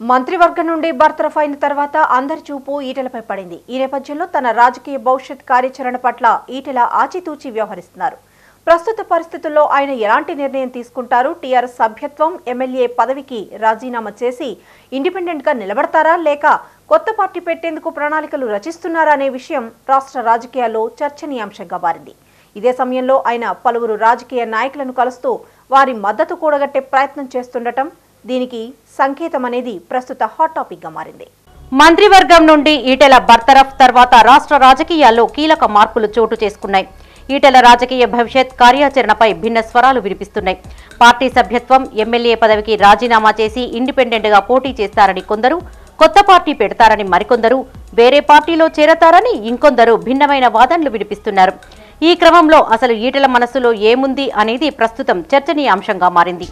మంత్రివర్గం నుండి బర్తరఫ్ అయిన తర్వాత అందరి చూపు ఈటెలపై పడింది ఈ నేపథ్యంలో తన రాజకీయ భవిష్యత్ కార్యాచరణ పట్ల ఈటెల ఆచితూచి వ్యవహరిస్తున్నారు ప్రస్తుత పరిస్థితుల్లో ఆయన ఎలాంటి నిర్ణయం తీసుకుంటారు టీఆర్ఎస్ సభ్యత్వం ఎమ్మెల్యే పదవికి రాజీనామా చేసి ఇండిపెండెంట్ గా నిలబడతారా లేక కొత్త పార్టీ పెట్టేందుకు ప్రణాళికలు రచిస్తున్నారా అనే విషయం రాష్ట్ర రాజకీయాల్లో చర్చనీయాంశంగా మారింది ఇదే సమయంలో ఆయన పలువురు రాజకీయ నాయకులను కలుస్తూ వారి మద్దతు కూడగట్టే ప్రయత్నం చేస్తుండటం దీనికి సంకేతం అనేది ప్రస్తుత హాట్ టాపిక్ గా మారింది మంత్రివర్గం నుండి ఈటెల బర్తరఫ్ తర్వాత రాష్ట్ర రాజకీయాల్లో కీలక మార్పులు చోటు చేసుకున్నాయి ఈటెల రాజకీయ భవిష్యత్ కార్యాచరణపై భిన్న స్వరాలు వినిపిస్తున్నాయి పార్టీ సభ్యత్వం ఎమ్మెల్యే పదవికి రాజీనామా చేసి ఇండిపెండెంట్ గా పోటీ చేస్తారని కొందరు కొత్త పార్టీ పెడతారని మరికొందరు వేరే పార్టీలో చేరతారని ఇంకొందరు భిన్నమైన వాదనలు వినిపిస్తున్నారు ఈ క్రమంలో అసలు ఈటెల మనసులో ఏముంది అనేది ప్రస్తుతం చర్చనీయాంశంగా మారింది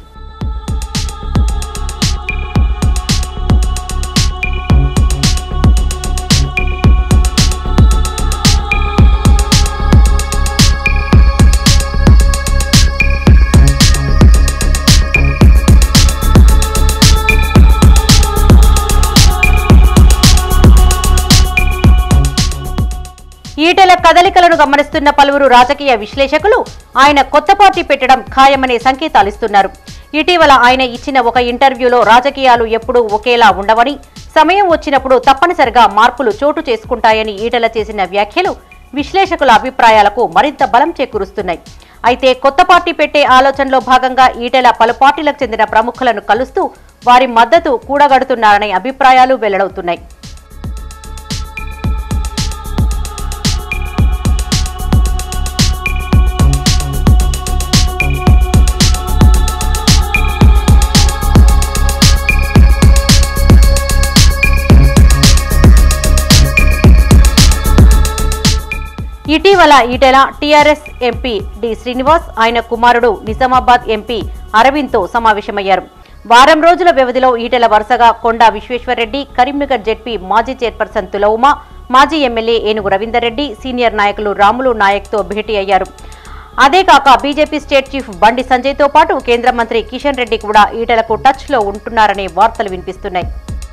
ఈటెల కదలికలను గమనిస్తున్న పలువురు రాజకీయ విశ్లేషకులు ఆయన కొత్త పార్టీ పెట్టడం ఖాయమనే సంకేతాలు ఇస్తున్నారు ఇటీవల ఆయన ఇచ్చిన ఒక ఇంటర్వ్యూలో రాజకీయాలు ఎప్పుడూ ఒకేలా ఉండవని సమయం వచ్చినప్పుడు తప్పనిసరిగా మార్పులు చోటు చేసుకుంటాయని ఈటెల చేసిన వ్యాఖ్యలు విశ్లేషకుల అభిప్రాయాలకు మరింత బలం చేకూరుస్తున్నాయి అయితే కొత్త పార్టీ పెట్టే ఆలోచనలో భాగంగా ఈటెల పలు పార్టీలకు చెందిన ప్రముఖులను కలుస్తూ వారి మద్దతు కూడగడుతున్నారనే అభిప్రాయాలు వెల్లడవుతున్నాయి ఇటీవల Etela TRS MP D Srinivas ఆయన కుమారుడు నిజామాబాద్ ఎంపీ అరవింద్తో సమావేశమయ్యారు వారం రోజుల వ్యవధిలో ఈటెల వరుసగా కొండా విశ్వేశ్వరరెడ్డి కరీంనగర్ జెడ్పీ మాజీ చైర్పర్సన్ తులౌమా మాజీ ఎమ్మెల్యే ఏనుగు రవీందర్ రెడ్డి సీనియర్ నాయకులు రాములు నాయక్తో భేటీ అయ్యారు అదే కాక బీజేపీ స్టేట్ చీఫ్ బండి సంజయ్తో పాటు కేంద్ర మంత్రి కిషన్ రెడ్డి కూడా ఈటెలకు టచ్లో ఉంటున్నారనే వార్తలు వినిపిస్తున్నాయి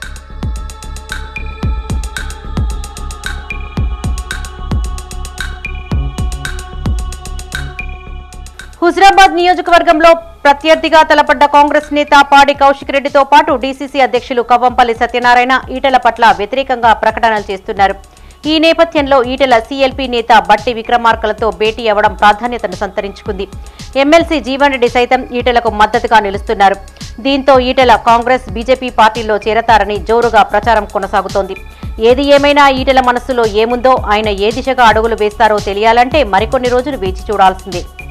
హుజరాబాద్ నియోజకవర్గంలో ప్రత్యర్థిగా తలపడ్డ కాంగ్రెస్ నేత పాడి కౌశిక్ రెడ్డితో పాటు డీసీసీ అధ్యక్షులు కవ్వంపల్లి సత్యనారాయణ ఈటెల పట్ల వ్యతిరేకంగా ప్రకటనలు చేస్తున్నారు ఈ నేపథ్యంలో ఈటెల సీఎల్పీ నేత బట్టి విక్రమార్కలతో భేటీ అవ్వడం ప్రాధాన్యతను సంతరించుకుంది ఎమ్మెల్సీ జీవన్ రెడ్డి సైతం ఈటెలకు మద్దతుగా నిలుస్తున్నారు దీంతో ఈటెల కాంగ్రెస్ బీజేపీ పార్టీల్లో చేరతారని జోరుగా ప్రచారం కొనసాగుతోంది ఏది ఏమైనా ఈటెల మనస్సులో ఏముందో ఆయన ఏ దిశగా అడుగులు వేస్తారో తెలియాలంటే మరికొన్ని రోజులు వేచి చూడాల్సిందే